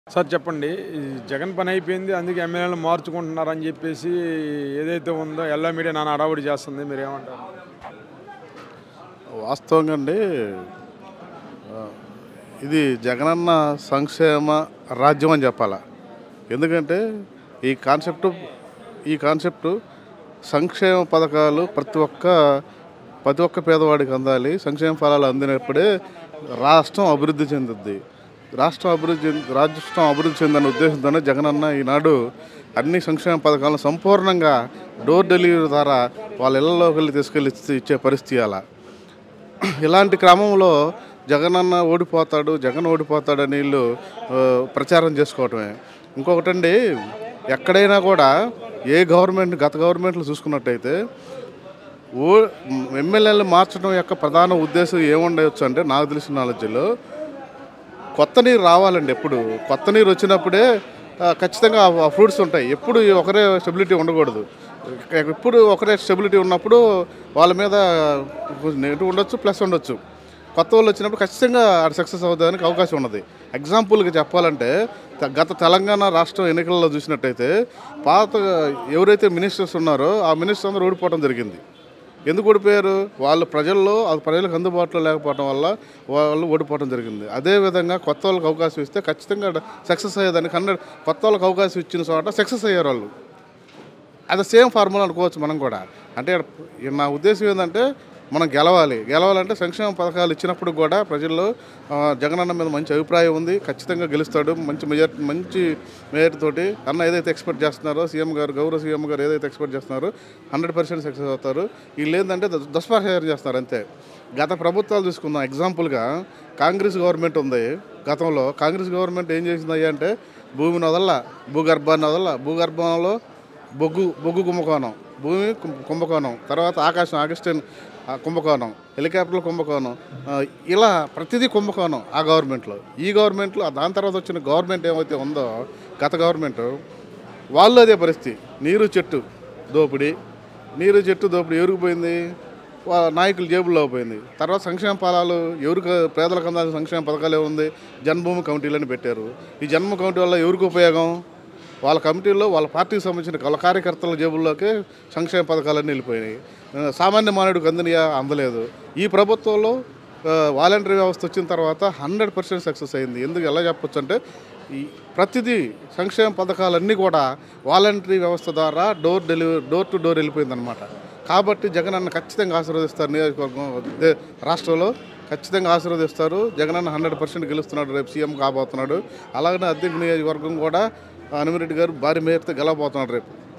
sir చెప్పండి ఈ జగన్ పని అయిపోయింది అందుకే ఎమ్మెల్యేలు మార్చుకుంటున్నారని చెప్పేసి ఏదైతే ఉందో ఎల్లా మీడియా నాన్న అడావుడి చేస్తుంది మీరు ఏమంటారు వాస్తవంగా అండి ఆ, ఇది జగనన్న సంక్షేమ రాజ్యం అని చెప్పాల ఎందుకంటే ఈ కాన్సెప్ట్ ఈ కాన్సెప్ట్ సంక్షేమ పథకాలు ప్రతి ఒక్క ప్రతి ఒక్క పేదవాడికి అందాలి సంక్షేమ ఫలాలు అందినప్పుడే రాష్ట్రం అభివృద్ధి చెందుద్ది రాష్ట్రం అభివృద్ధి చెంది రాష్ట్రం అభివృద్ధి చెందన్న ఉద్దేశంతోనే జగనన్న ఈనాడు అన్ని సంక్షేమ పథకాలను సంపూర్ణంగా డోర్ డెలివరీ ద్వారా వాళ్ళ ఇళ్లలోకి వెళ్ళి తీసుకెళ్ళి ఇచ్చి- ఇచ్చే పరిస్థితి అలా ఇలాంటి క్రమంలో జగనన్న ఓడిపోతాడు జగన్ ఓడిపోతాడని వీళ్ళు ఆ, ప్రచారం చేసుకోవటమే ఇంకొకటండి ఎక్కడైనా కూడా ఏ గవర్నమెంట్ గత గవర్నమెంట్లు చూసుకున్నట్టయితే ఓ ఎమ్మెల్యేలు మార్చడం యొక్క ప్రధాన ఉద్దేశం ఏముండవచ్చు అంటే నాకు తెలిసిన నాలెడ్జ్లో కొత్త నీరు రావాలండి ఎప్పుడు కొత్త నీరు వచ్చినప్పుడే ఆ, ఖచ్చితంగా ఆ ఫ్రూట్స్ ఉంటాయి ఎప్పుడు ఒకరే స్టెబిలిటీ ఉండకూడదు ఎప్పుడు ఒకరే స్టెబిలిటీ ఉన్నప్పుడు వాళ్ళ మీద నెగిటివ్ ఉండొచ్చు ప్లస్ ఉండొచ్చు కొత్త వాళ్ళు వచ్చినప్పుడు ఖచ్చితంగా అది సక్సెస్ అవుతానికి అవకాశం ఉన్నది ఎగ్జాంపుల్గా చెప్పాలంటే త- గత తెలంగాణ రాష్ట్రం ఎన్నికల్లో చూసినట్టయితే పాత ఎవరైతే మినిస్టర్స్ ఉన్నారో ఆ మినిస్టర్ అందరూ ఓడిపోవడం జరిగింది ఎందుకు ఓడిపోయారు వాళ్ళు ప్రజల్లో అది ప్రజలకు అందుబాటులో లేకపోవడం వల్ల వాళ్ళు ఓడిపోవడం జరిగింది అదేవిధంగా కొత్త వాళ్ళకి అవకాశం ఇస్తే ఖచ్చితంగా సక్సెస్ అయ్యేదానికి హండ్రెడ్ కొత్త వాళ్ళకి అవకాశం ఇచ్చిన చోట సక్సెస్ అయ్యారు వాళ్ళు అది సేమ్ ఫార్ములా అనుకోవచ్చు మనం కూడా అంటే ఈ నా ఉద్దేశం ఏంటంటే మనం గెలవాలి గెలవాలంటే సంక్షేమ పథకాలు ఇచ్చినప్పుడు కూడా ప్రజల్లో ఆ, జగనన్న మీద మంచి అభిప్రాయం ఉంది ఖచ్చితంగా గెలుస్తాడు మంచి మెజార్ మంచి మెజార్టీ తోటి అన్న ఏదైతే ఎక్స్పెక్ట్ చేస్తున్నారో సీఎం గారు గౌరవ సీఎం గారు ఏదైతే ఎక్స్పెక్ట్ చేస్తున్నారో హండ్రెడ్ పర్సెంట్ సక్సెస్ అవుతారు వీళ్ళు ఏంటంటే దుష్ప్రచారం చేస్తున్నారు అంతే గత ప్రభుత్వాలు తీసుకుందాం ఎగ్జాంపుల్గా కాంగ్రెస్ గవర్నమెంట్ ఉంది గతంలో కాంగ్రెస్ గవర్నమెంట్ ఏం చేసింది అంటే భూమిని వదల భూగర్భాన్ని వదల భూగర్భంలో బొగ్గు బొగ్గు కుంభకోణం భూమి కుంభ- కుంభకోణం తర్వాత ఆకాశం ఆగస్టిన్ ఆ, కుంభకోణం హెలికాప్టర్ల కుంభకోణం ఆ, ఇలా ప్రతిదీ కుంభకోణం ఆ గవర్నమెంట్లో ఈ గవర్నమెంట్లో దాని తర్వాత వచ్చిన గవర్నమెంట్ ఏమైతే ఉందో గత గవర్నమెంట్ వాళ్ళు అదే పరిస్థితి నీరు చెట్టు దోపిడీ నీరు చెట్టు దోపిడీ ఎవరికి పోయింది వా- నాయకుల జేబుల్లో పోయింది తర్వాత సంక్షేమ ఫలాలు ఎవరికి పేదలకు అందాల్సిన సంక్షేమ పథకాలు ఏముంది జన్మభూమి కమిటీలని పెట్టారు ఈ జన్మ కమిటీ వల్ల ఎవరికి ఉపయోగం వాళ్ళ కమిటీలో వాళ్ళ పార్టీకి సంబంధించిన వాళ్ళ కార్యకర్తల జేబుల్లోకి సంక్షేమ పథకాలన్నీ వెళ్ళిపోయినాయి ఆ, సామాన్య మానవుడికి అందినయా అందలేదు ఈ ప్రభుత్వంలో ఆ, వాలంటరీ వ్యవస్థ వచ్చిన తర్వాత హండ్రెడ్ పర్సెంట్ సక్సెస్ అయింది ఎందుకు ఎలా చెప్పొచ్చు అంటే ఈ ప్రతిదీ సంక్షేమ పథకాలన్నీ కూడా వాలంటరీ వ్యవస్థ ద్వారా door delivery door to door వెళ్ళిపోయిందనమాట కాబట్టి జగన్ అన్న ఖచ్చితంగా ఆశీర్వదిస్తారు నియోజకవర్గం దే- రాష్ట్రంలో ఖచ్చితంగా ఆశీర్వదిస్తారు జగన్ అన్న హండ్రెడ్ పర్సెంట్ గెలుస్తున్నాడు రేపు సీఎం కాబోతున్నాడు అలాగనే అద్దెకి నియోజకవర్గం కూడా అనుమిరెడ్డి గారు భారీ మేరతో గెలవబోతున్నాడు రేపు